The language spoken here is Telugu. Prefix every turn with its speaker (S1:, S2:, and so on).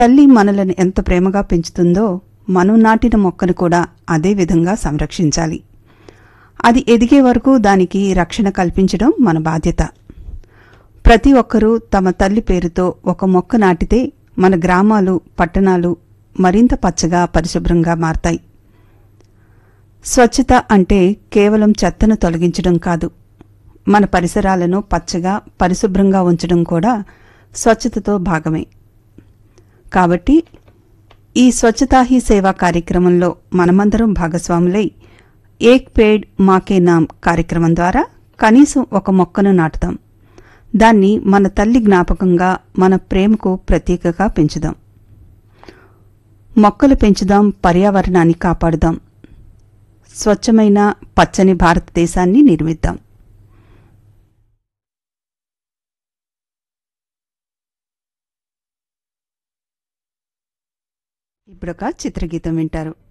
S1: తల్లి మనలను ఎంత ప్రేమగా పెంచుతుందో మనం నాటిన మొక్కను కూడా అదే విధంగా సంరక్షించాలి అది ఎదిగే వరకు దానికి రక్షణ కల్పించడం మన బాధ్యత ప్రతి ఒక్కరూ తమ తల్లి పేరుతో ఒక మొక్క నాటితే మన గ్రామాలు పట్టణాలు మరింత పచ్చగా పరిశుభ్రంగా మారతాయి స్వచ్ఛత అంటే కేవలం చెత్తను తొలగించడం కాదు మన పరిసరాలను పచ్చగా పరిశుభ్రంగా ఉంచడం కూడా స్వచ్ఛతతో భాగమే కాబట్టి ఈ స్వచ్ఛతా హీ సేవా కార్యక్రమంలో మనమందరం భాగస్వాములై ఏక్ పేడ్ మాకే నామ్ కార్యక్రమం ద్వారా కనీసం ఒక మొక్కను నాటుదాం దాన్ని మన తల్లి జ్ఞాపకంగా మన ప్రేమకు ప్రతీకగా పెంచుదాం మొక్కలు పెంచుదాం పర్యావరణాన్ని కాపాడుదాం స్వచ్ఛమైన పచ్చని భారతదేశాన్ని నిర్మిద్దాం ఇప్పుడొక చిత్రగీతం వింటారు